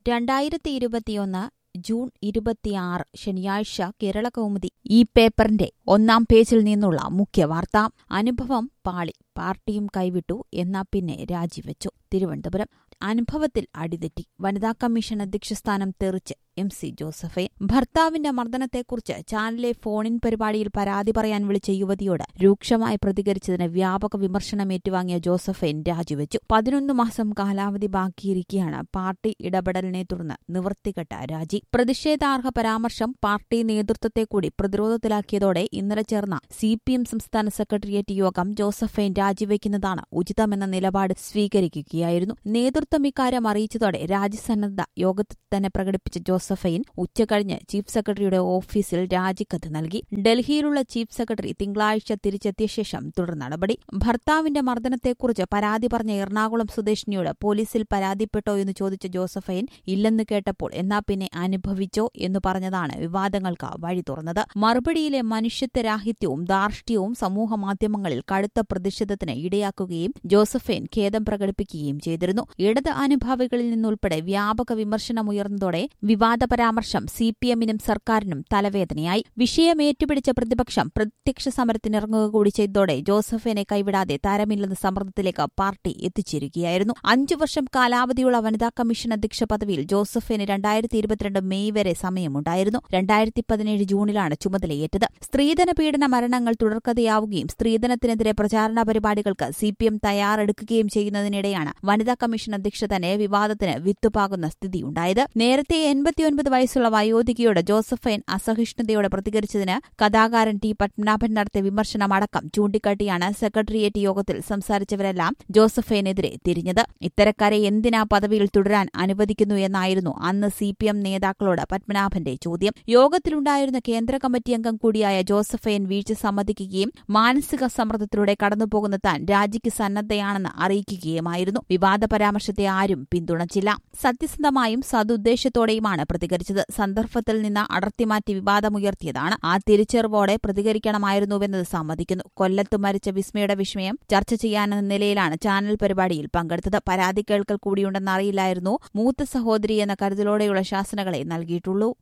രണ്ടായിരത്തി ഇരുപത്തിയൊന്ന് ജൂൺ ഇരുപത്തിയാറ് ശനിയാഴ്ച കേരളകൗമുദി ഈ പേപ്പറിന്റെ ഒന്നാം പേജിൽ നിന്നുള്ള മുഖ്യവാർത്ത അനുഭവം പാളി പാർട്ടിയും കൈവിട്ടു എന്നാ പിന്നെ രാജിവെച്ചു തിരുവനന്തപുരം അനുഭവത്തിൽ അടിതെറ്റി വനിതാ കമ്മീഷൻ അധ്യക്ഷസ്ഥാനം തെറിച്ച് എം സി ജോസഫെ ഭർത്താവിന്റെ മർദ്ദനത്തെക്കുറിച്ച് ചാനലിലെ ഫോണിൻ പരിപാടിയിൽ പരാതി പറയാൻ വിളിച്ച യുവതിയോട് രൂക്ഷമായി പ്രതികരിച്ചതിന് വ്യാപക വിമർശനം ഏറ്റുവാങ്ങിയ ജോസഫൈൻ രാജിവെച്ചു പതിനൊന്ന് മാസം കാലാവധി ബാക്കിയിരിക്കെയാണ് പാർട്ടി ഇടപെടലിനെ തുടർന്ന് നിവർത്തികെട്ട രാജി പ്രതിഷേധാർഹ പരാമർശം പാർട്ടി നേതൃത്വത്തെ കൂടി പ്രതിരോധത്തിലാക്കിയതോടെ ഇന്നലെ ചേർന്ന സി പി എം സംസ്ഥാന സെക്രട്ടേറിയറ്റ് യോഗം ജോസഫൈൻ രാജിവെക്കുന്നതാണ് ഉചിതമെന്ന നിലപാട് സ്വീകരിക്കുകയായിരുന്നു നേതൃത്വം ഇക്കാര്യം അറിയിച്ചതോടെ രാജ്യസന്നദ്ധ യോഗത്തിൽ തന്നെ പ്രകടിപ്പിച്ച ജോസഫൈൻ ഉച്ചകഴിഞ്ഞ് ചീഫ് സെക്രട്ടറിയുടെ ഓഫീസിൽ രാജിക്കത്ത് നൽകി ഡൽഹിയിലുള്ള ചീഫ് സെക്രട്ടറി തിങ്കളാഴ്ച തിരിച്ചെത്തിയ ശേഷം തുടർ നടപടി ഭർത്താവിന്റെ മർദ്ദനത്തെക്കുറിച്ച് പരാതി പറഞ്ഞ എറണാകുളം സ്വദേശിനിയോട് പോലീസിൽ പരാതിപ്പെട്ടോ എന്ന് ചോദിച്ച ജോസഫൈൻ ഇല്ലെന്ന് കേട്ടപ്പോൾ എന്നാ പിന്നെ അനുഭവിച്ചോ എന്ന് പറഞ്ഞതാണ് വിവാദങ്ങൾക്ക് വഴി തുറന്നത് മറുപടിയിലെ മനുഷ്യത്വരാഹിത്യവും ധാർഷ്ട്യവും സമൂഹമാധ്യമങ്ങളിൽ കടുത്ത പ്രതിഷേധത്തിന് ഇടയാക്കുകയും ജോസഫൈൻ ഖേദം പ്രകടിപ്പിക്കുകയും ചെയ്തിരുന്നു ഇടത് അനുഭാവികളിൽ നിന്നുൾപ്പെടെ വ്യാപക വിമർശനമുയർന്നതോടെ വിവാദ പരാമർശം സി പി എമ്മിനും സർക്കാരിനും തലവേദനയായി വിഷയം ഏറ്റുപിടിച്ച പ്രതിപക്ഷം പ്രത്യക്ഷ സമരത്തിനിറങ്ങുക കൂടി ചെയ്തതോടെ ജോസഫിനെ കൈവിടാതെ തരമില്ലെന്ന സമ്മർദ്ദത്തിലേക്ക് പാർട്ടി എത്തിച്ചിരിക്കുകയായിരുന്നു അഞ്ചു വർഷം കാലാവധിയുള്ള വനിതാ കമ്മീഷൻ അധ്യക്ഷ പദവിയിൽ ജോസഫിന് രണ്ടായിരത്തി ഇരുപത്തിരണ്ട് മെയ് വരെ സമയമുണ്ടായിരുന്നു രണ്ടായിരത്തി പതിനേഴ് ജൂണിലാണ് ചുമതലയേറ്റത് സ്ത്രീധന പീഡന മരണങ്ങൾ തുടർക്കഥയാവുകയും സ്ത്രീധനത്തിനെതിരെ പ്രചാരണ പരിപാടികൾക്ക് സി പി എം തയ്യാറെടുക്കുകയും ചെയ്യുന്നതിനിടെയാണ് വനിതാ കമ്മീഷൻ അധ്യക്ഷ തന്നെ വിവാദത്തിന് വിത്തുപാകുന്ന സ്ഥിതിയുണ്ടായത് നേരത്തെ എൺപത്തിയൊൻപത് വയസ്സുള്ള വയോധികയോട് ജോസഫൈൻ അസഹിഷ്ണുതയോടെ പ്രതികരിച്ചതിന് കഥാകാരൻ ടി പത്മനാഭൻ നടത്തിയ വിമർശനമടക്കം ചൂണ്ടിക്കാട്ടിയാണ് സെക്രട്ടേറിയറ്റ് യോഗത്തിൽ സംസാരിച്ചവരെല്ലാം ജോസഫൈനെതിരെ തിരിഞ്ഞത് ഇത്തരക്കാരെ എന്തിനാ പദവിയിൽ തുടരാൻ അനുവദിക്കുന്നു എന്നായിരുന്നു അന്ന് സി പി എം നേതാക്കളോട് പത്മനാഭന്റെ ചോദ്യം യോഗത്തിലുണ്ടായിരുന്ന കേന്ദ്ര കമ്മിറ്റി അംഗം കൂടിയായ ജോസഫൈൻ വീഴ്ച സമ്മതിക്കുകയും മാനസിക സമ്മർദ്ദത്തിലൂടെ കടന്നുപോകുന്ന താൻ രാജിക്ക് സന്നദ്ധയാണെന്ന് അറിയിക്കുകയുമായിരുന്നു വിവാദ പരാമർശത്തെ ആരും പിന്തുണച്ചില്ല സത്യസന്ധമായും സതുദ്ദേശത്തോടെയുമാണ് പ്രതികരിച്ചത് സന്ദർഭത്തിൽ നിന്ന് അടർത്തിമാറ്റി വിവാദമുയർത്തിയതാണ് ആ തിരിച്ചറിവോടെ പ്രതികരിക്കണമായിരുന്നുവെന്നത് സമ്മതിക്കുന്നു കൊല്ലത്ത് മരിച്ച വിസ്മയുടെ വിസ്മയം ചർച്ച ചെയ്യാനെന്ന നിലയിലാണ് ചാനൽ പരിപാടിയിൽ പങ്കെടുത്തത് പരാതി കേൾക്കൽ കൂടിയുണ്ടെന്നറിയില്ലായിരുന്നു മൂത്ത സഹോദരി എന്ന കരുതലോടെയുള്ള ശാസനകളെ നൽകിയിട്ടുള്ളൂ